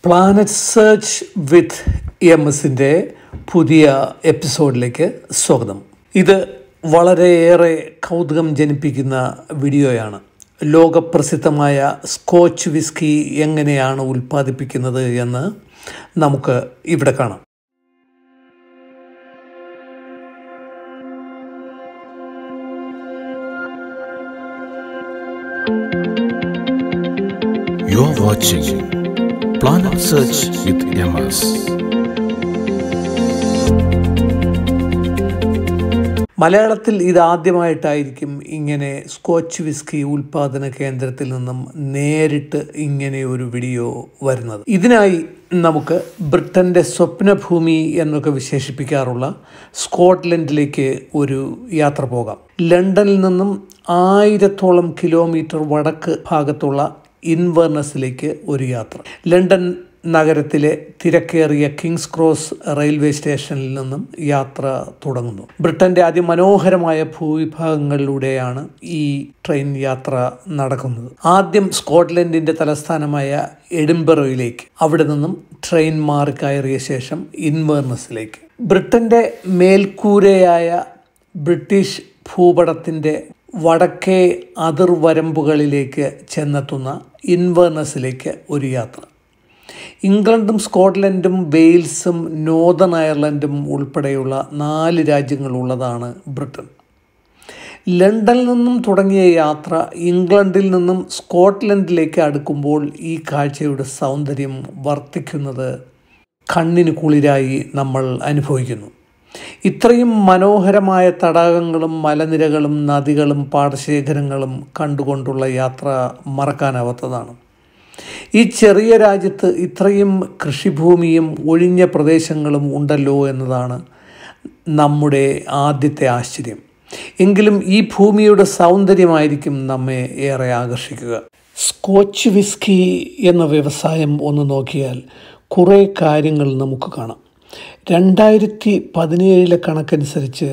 Planet search with M എസിൻ്റെ പുതിയ എപ്പിസോഡിലേക്ക് സ്വാഗതം ഇത് വളരെയേറെ കൗതുകം ജനിപ്പിക്കുന്ന വീഡിയോയാണ് ലോകപ്രസിദ്ധമായ സ്കോച്ച് വിസ്കി എങ്ങനെയാണ് ഉൽപ്പാദിപ്പിക്കുന്നത് എന്ന് നമുക്ക് ഇവിടെ കാണാം You're watching Planet Search with MS. മലയാളത്തിൽ ഇതാദ്യമായിട്ടായിരിക്കും ഇങ്ങനെ സ്കോച്ച് വിസ്കി ഉൽപാദന കേന്ദ്രത്തിൽ നിന്നും നേരിട്ട് ഇങ്ങനെ ഒരു വീഡിയോ വരുന്നത് ഇതിനായി നമുക്ക് ബ്രിട്ടന്റെ സ്വപ്നഭൂമി എന്നൊക്കെ വിശേഷിപ്പിക്കാറുള്ള സ്കോട്ട്ലൻഡിലേക്ക് ഒരു യാത്ര പോകാം ലണ്ടനിൽ നിന്നും ആയിരത്തോളം കിലോമീറ്റർ വടക്ക് ഭാഗത്തുള്ള ഇൻവേർണസിലേക്ക് ഒരു യാത്ര ലണ്ടൻ നഗരത്തിലെ തിരക്കേറിയ കിങ്സ് ക്രോസ് റെയിൽവേ സ്റ്റേഷനിൽ നിന്നും യാത്ര തുടങ്ങുന്നു ബ്രിട്ടന്റെ അതിമനോഹരമായ ഭൂവിഭാഗങ്ങളിലൂടെയാണ് ഈ ട്രെയിൻ യാത്ര നടക്കുന്നത് ആദ്യം സ്കോട്ട്ലൻഡിന്റെ തലസ്ഥാനമായ എഡിംബറോയിലേക്ക് അവിടെ നിന്നും ട്രെയിൻ മാറി കയറിയ ശേഷം ഇൻവേർണസിലേക്ക് ബ്രിട്ടന്റെ മേൽക്കൂരയായ ബ്രിട്ടീഷ് ഭൂപടത്തിന്റെ വടക്കേ അതിർവരമ്പുകളിലേക്ക് ചെന്നെത്തുന്ന ഇൻവേർണസിലേക്ക് ഒരു യാത്ര ഇംഗ്ലണ്ടും സ്കോട്ട്ലൻഡും വെയിൽസും നോർത്തേൺ അയർലൻഡും ഉൾപ്പെടെയുള്ള നാല് രാജ്യങ്ങളുള്ളതാണ് ബ്രിട്ടൻ ലണ്ടനിൽ നിന്നും തുടങ്ങിയ യാത്ര ഇംഗ്ലണ്ടിൽ നിന്നും സ്കോട്ട്ലൻഡിലേക്ക് അടുക്കുമ്പോൾ ഈ കാഴ്ചയുടെ സൗന്ദര്യം വർദ്ധിക്കുന്നത് കണ്ണിന് കുളിരായി നമ്മൾ അനുഭവിക്കുന്നു ഇത്രയും മനോഹരമായ തടാകങ്ങളും മലനിരകളും നദികളും പാടശേഖരങ്ങളും കണ്ടുകൊണ്ടുള്ള യാത്ര മറക്കാനാവാത്തതാണ് ഈ ചെറിയ രാജ്യത്ത് ഇത്രയും കൃഷിഭൂമിയും ഒഴിഞ്ഞ പ്രദേശങ്ങളും ഉണ്ടല്ലോ എന്നതാണ് നമ്മുടെ ആദ്യത്തെ ആശ്ചര്യം എങ്കിലും ഈ ഭൂമിയുടെ സൗന്ദര്യമായിരിക്കും നമ്മെ ഏറെ ആകർഷിക്കുക സ്കോച്ച് വിസ്കി എന്ന വ്യവസായം ഒന്ന് നോക്കിയാൽ കുറേ കാര്യങ്ങൾ നമുക്ക് കാണാം രണ്ടായിരത്തി പതിനേഴിലെ കണക്കനുസരിച്ച്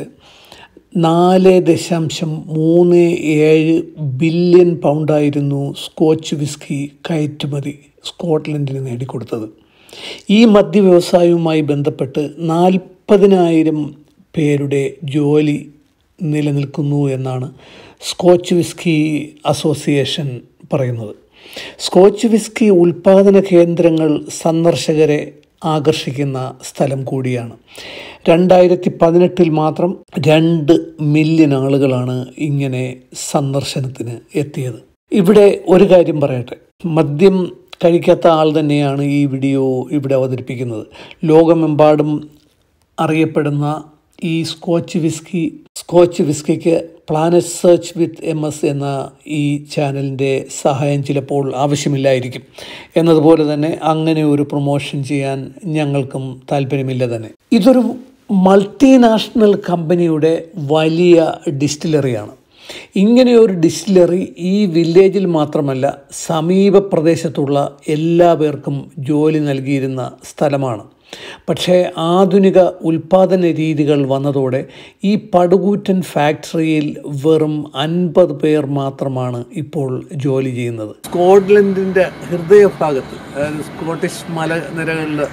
നാല് ദശാംശം മൂന്ന് ഏഴ് ബില്യൺ പൗണ്ടായിരുന്നു സ്കോച്ച് വിസ്കി കയറ്റുമതി സ്കോട്ട്ലൻഡിന് നേടിക്കൊടുത്തത് ഈ മദ്യ വ്യവസായവുമായി ബന്ധപ്പെട്ട് നാൽപ്പതിനായിരം പേരുടെ ജോലി നിലനിൽക്കുന്നു എന്നാണ് സ്കോച്ച് വിസ്കി അസോസിയേഷൻ പറയുന്നത് സ്കോച്ച് വിസ്കി ഉൽപാദന കേന്ദ്രങ്ങൾ സന്ദർശകരെ ആകർഷിക്കുന്ന സ്ഥലം കൂടിയാണ് രണ്ടായിരത്തി പതിനെട്ടിൽ മാത്രം രണ്ട് മില്യൺ ആളുകളാണ് ഇങ്ങനെ സന്ദർശനത്തിന് എത്തിയത് ഇവിടെ ഒരു കാര്യം പറയട്ടെ മദ്യം കഴിക്കാത്ത ആൾ തന്നെയാണ് ഈ വീഡിയോ ഇവിടെ അവതരിപ്പിക്കുന്നത് ലോകമെമ്പാടും അറിയപ്പെടുന്ന ഈ സ്കോച്ച് വിസ്കി സ്കോച്ച് വിസ്കിക്ക് planet search with M S എന്ന ഈ ചാനലിൻ്റെ സഹായം ചിലപ്പോൾ ആവശ്യമില്ലായിരിക്കും എന്നതുപോലെ തന്നെ അങ്ങനെ ഒരു പ്രൊമോഷൻ ചെയ്യാൻ ഞങ്ങൾക്കും താല്പര്യമില്ല തന്നെ ഇതൊരു മൾട്ടിനാഷണൽ കമ്പനിയുടെ വലിയ ഡിസ്റ്റിലറിയാണ് ഇങ്ങനെ ഒരു ഡിസ്റ്റിലറി ഈ വില്ലേജിൽ മാത്രമല്ല സമീപ പ്രദേശത്തുള്ള എല്ലാ പേർക്കും ജോലി നൽകിയിരുന്ന സ്ഥലമാണ് പക്ഷേ ആധുനിക ഉൽപാദന രീതികൾ വന്നതോടെ ഈ പടുകൂറ്റൻ ഫാക്ടറിയിൽ വെറും അൻപത് പേർ മാത്രമാണ് ഇപ്പോൾ ജോലി ചെയ്യുന്നത് സ്കോട്ട്ലൻഡിൻ്റെ ഹൃദയഭാഗത്ത് അതായത് സ്കോട്ടിഷ് മലനിരകളുടെ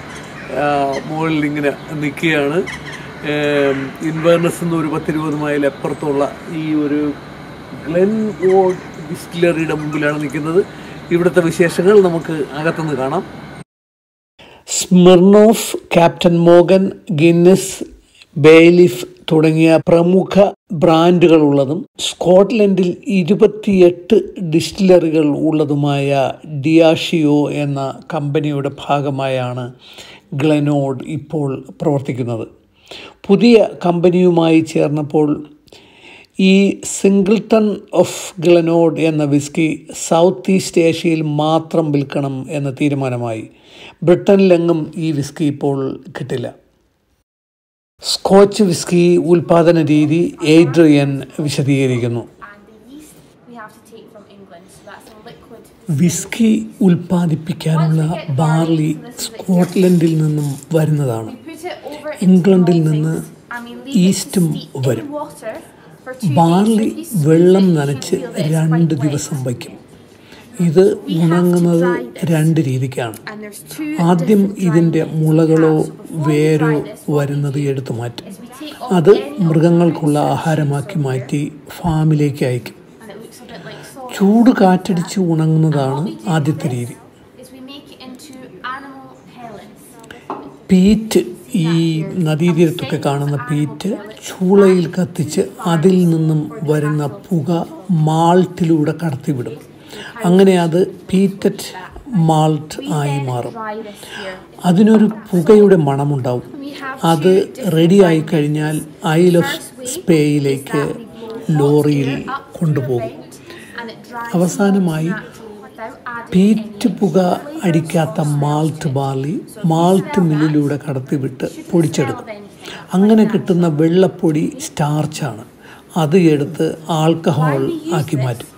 മുകളിൽ ഇങ്ങനെ നിൽക്കുകയാണ് ഇൻവേർണസ് നിന്ന് ഒരു പത്തിരുപത് മൈൽ അപ്പുറത്തുള്ള ഈ ഒരു ഗ്ലെൻ വോഡ് ഡിസ്റ്റിലറിയുടെ മുമ്പിലാണ് നിൽക്കുന്നത് ഇവിടുത്തെ വിശേഷങ്ങൾ നമുക്ക് അകത്തുനിന്ന് കാണാം Smirnoff Captain Morgan Guinness Baileys തുടങ്ങിയ പ്രമുഖ ബ്രാൻഡുകൾ ഉള്ളതും സ്കോട്ട്ലൻഡിൽ ഇരുപത്തിയെട്ട് ഡിസ്റ്റിലറികൾ ഉള്ളതുമായ ഡിയാഷിയോ എന്ന കമ്പനിയുടെ ഭാഗമായാണ് ഗ്ലെനോഡ് ഇപ്പോൾ പ്രവർത്തിക്കുന്നത് പുതിയ കമ്പനിയുമായി ചേർന്നപ്പോൾ ഈ സിംഗിൾട്ടൺ ഓഫ് ഗ്ലനോഡ് എന്ന വിസ്കി സൗത്ത് ഈസ്റ്റ് ഏഷ്യയിൽ മാത്രം വിൽക്കണം എന്ന തീരുമാനമായി ബ്രിട്ടനിലെങ്ങും ഈ വിസ്കി ഇപ്പോൾ കിട്ടില്ല സ്കോച്ച് വിസ്കി ഉൽപാദന രീതി ഏഡ്രിയൻ വിശദീകരിക്കുന്നു and the yeast we have to take from England. So that's a liquid. Whisky ഉൽപ്പാദിപ്പിക്കാനുള്ള ബാർലി സ്കോട്ട്ലൻഡിൽ നിന്നും വരുന്നതാണ് We put it over into ഇംഗ്ലണ്ടിൽ maltings നിന്ന് and we leave it to ഈസ്റ്റും steep വരും in water for two barley days. So if you squeeze വെള്ളം it, you നനച്ച് can feel that it's രണ്ട് quite ദിവസം wet. വയ്ക്കും ഇത് ഉണങ്ങുന്നത് രണ്ട് രീതിക്കാണ് And there's two ആദ്യം different ഇതിൻ്റെ drying മുളകളോ methods. So before we വേരോ dry this, what we വരുന്നത് do എടുത്തു മാറ്റും is we take off അത് any of the മൃഗങ്ങൾക്കുള്ള roots and ആഹാരമാക്കി shoots മാറ്റി ഫാമിലേക്ക് അയക്കും and it looks a bit like soil. ചൂട് കാറ്റടിച്ച് And ഉണങ്ങുന്നതാണ് what we do with ആദ്യത്തെ this രീതി is we make it into animal pellets. Peat ഈ നദീതീരത്തൊക്കെ കാണുന്ന പീറ്റ് ചൂളയിൽ കത്തിച്ച് അതിൽ നിന്നും വരുന്ന പുക മാൾട്ടിലൂടെ കടത്തിവിടും അങ്ങനെ അത് പീറ്ററ്റ് മാൾട്ട് We ആയി then മാറും dry this here. അതിനൊരു പുകയുടെ മണമുണ്ടാവും We have അത് two different റെഡിയായി drying കഴിഞ്ഞാൽ methods. ഐൽ The ഓഫ് first way സ്പേയിലേക്ക് is that we blow hot ലോറിയിൽ air up through a കൊണ്ടുപോകും vent and it dries അവസാനമായി naturally without adding peat any പുക flavors അടിക്കാത്ത or malt smells to it. Barley So if you malt smell that, മില്ലിലൂടെ കടത്തിവിട്ട് you shouldn't പൊടിച്ചെടുക്കും smell of anything. അങ്ങനെ Like that. കിട്ടുന്ന വെള്ളപ്പൊടി സ്റ്റാർച്ചാണ് അത് എടുത്ത് ആൽക്കഹോൾ Why we use ആക്കി this മാറ്റും